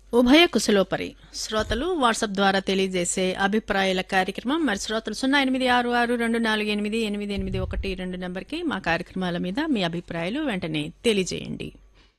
ఉభయ కుశలోపరి శ్రోతలు వాట్సాప్ ద్వారా తెలియజేసే అభిప్రాయాల కార్యక్రమం మరి శ్రోతలు సున్నా ఎనిమిది ఆరు ఆరు రెండు నాలుగు ఎనిమిది ఎనిమిది ఎనిమిది ఒకటి రెండు నెంబర్కి మా కార్యక్రమాల మీద మీ అభిప్రాయాలు వెంటనే తెలియజేయండి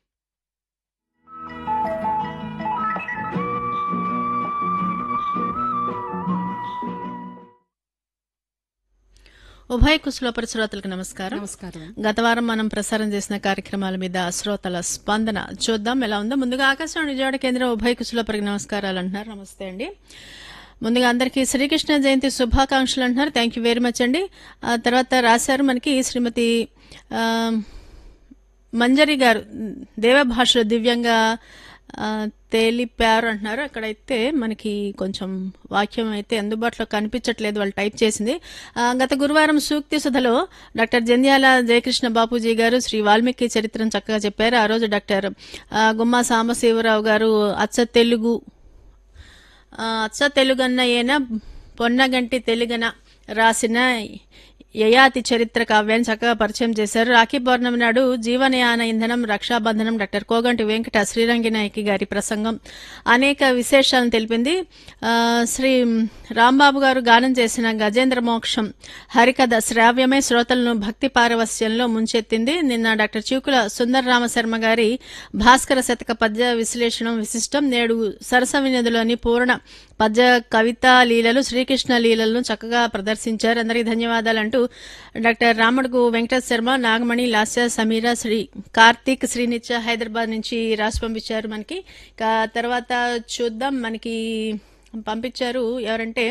ఉభయ కుశలోపరి శ్రోతలకు నమస్కారం నమస్కారం గత వారం మనం ప్రసారం చేసిన కార్యక్రమాల మీద శ్రోతల స్పందన చూద్దాం ఎలా ఉందో ముందుగా ఆకాశవాణి విజయవాడ కేంద్రం ఉభయ కుశలోపరికి నమస్కారాలు అంటున్నారు నమస్తే అండి ముందుగా అందరికీ శ్రీకృష్ణ జయంతి శుభాకాంక్షలు అంటున్నారు థ్యాంక్ యూ వెరీ మచ్ అండి ఆ తర్వాత రాశారు మనకి శ్రీమతి ఆ, మంజరి గారు దేవభాషలో దివ్యంగా ఆ, తేలిపారు అంటున్నారు అక్కడైతే మనకి కొంచెం వాక్యం అయితే అందుబాటులో కనిపించట్లేదు వాళ్ళు టైప్ చేసింది ఆ, గత గురువారం సూక్తి సుధలో డాక్టర్ జంధ్యాల జయకృష్ణ బాపూజీ గారు శ్రీ వాల్మీకి చరిత్రను చక్కగా చెప్పారు ఆ రోజు డాక్టర్ ఆ, గుమ్మా సాంబశివరావు గారు అచ్చ తెలుగు ఆ, అచ్చ తెలుగన్న ఏన పొన్నగంటి తెలుగన రాసిన యయాతి చరిత్ర కావ్యాన్ని చక్కగా పరిచయం చేశారు రాఖీ పౌర్ణమి నాడు జీవనయాన ఇంధనం రక్షాబంధనం డాక్టర్ కోగంటి వెంకట శ్రీరంగి నాయకి గారి ప్రసంగం అనేక విశేషాలను తెలిపింది ఆ, శ్రీ రాంబాబు గారు గానం చేసిన గజేంద్ర మోక్షం హరికథ శ్రావ్యమే శ్రోతలను భక్తి పారవస్యంలో ముంచెత్తింది నిన్న డాక్టర్ చివుకుల సుందర రామశర్మ గారి భాస్కర శతక పద్య విశ్లేషణం విశిష్టం నేడు సరస వినదిలోని పూర్ణ పద్య కవితా లీలలు శ్రీకృష్ణ లీలలను చక్కగా ప్రదర్శించారు అందరికీ ధన్యవాదాలు అంటూ డాక్టర్ రాముడుగు వెంకట శర్మ నాగమణి లాస్య సమీర శ్రీ కార్తీక్ శ్రీనిత్య హైదరాబాద్ నుంచి రాసి పంపించారు మనకి ఇక తర్వాత చూద్దాం మనకి పంపించారు ఎవరంటే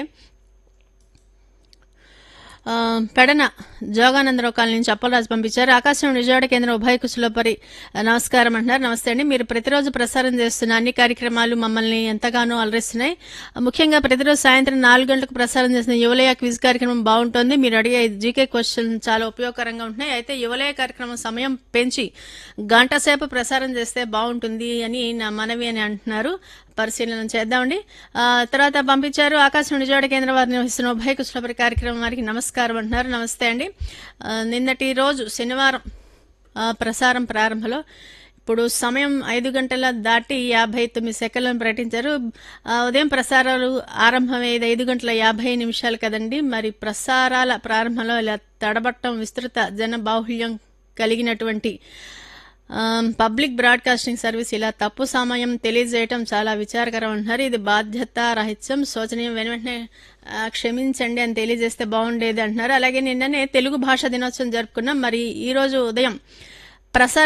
ఆ, పెడన జోగానందరావు కాలనీ నుంచి అప్పలరాజు పంపించారు ఆకాశం విజయవాడ కేంద్రం ఉభయ కుశలపరి నమస్కారం అంటున్నారు నమస్తే అండి మీరు ప్రతిరోజు ప్రసారం చేస్తున్న అన్ని కార్యక్రమాలు మమ్మల్ని ఎంతగానో అలరిస్తున్నాయి ముఖ్యంగా ప్రతిరోజు సాయంత్రం నాలుగు గంటలకు ప్రసారం చేసిన యువలయ క్విజ్ కార్యక్రమం బాగుంటుంది మీరు అడిగే జీకే క్వశ్చన్ చాలా ఉపయోగకరంగా ఉంటున్నాయి అయితే యువలయ కార్యక్రమం సమయం పెంచి గంట సేపు ప్రసారం చేస్తే బాగుంటుంది అని నా మనవి అని అంటున్నారు పరిశీలన చేద్దామండి ఆ, తర్వాత పంపించారు ఆకాశం విజయవాడ కేంద్ర వారు నిర్వహిస్తున్న ఉభయ కుశలపరి కార్యక్రమం వారికి నమస్కారం అంటున్నారు నమస్తే అండి ఆ, నిన్నటి రోజు శనివారం ఆ, ప్రసారం ప్రారంభంలో ఇప్పుడు సమయం ఐదు గంటల దాటి యాభై తొమ్మిది సెకండ్లను ప్రకటించారు ఆ, ఉదయం ప్రసారాలు ఆరంభమయ్యేది ఐదు గంటల యాభై నిమిషాలు కదండి మరి ప్రసారాల ప్రారంభంలో ఇలా తడబట్టం విస్తృత జన బాహుళ్యం కలిగినటువంటి ఆమ్, పబ్లిక్ బ్రాడ్కాస్టింగ్ సర్వీస్ ఇలా తప్పు సమయం తెలియజేయటం చాలా విచారకరం అంటున్నారు ఇది బాధ్యత రహిత్యం శోచనీయం వెను వెంటనే ఆ, క్షమించండి అని తెలియజేస్తే బాగుండేది అంటున్నారు అలాగే నిన్ననే తెలుగు భాషా దినోత్సవం జరుపుకున్నాం మరి ఈ రోజు ఉదయం ప్రసార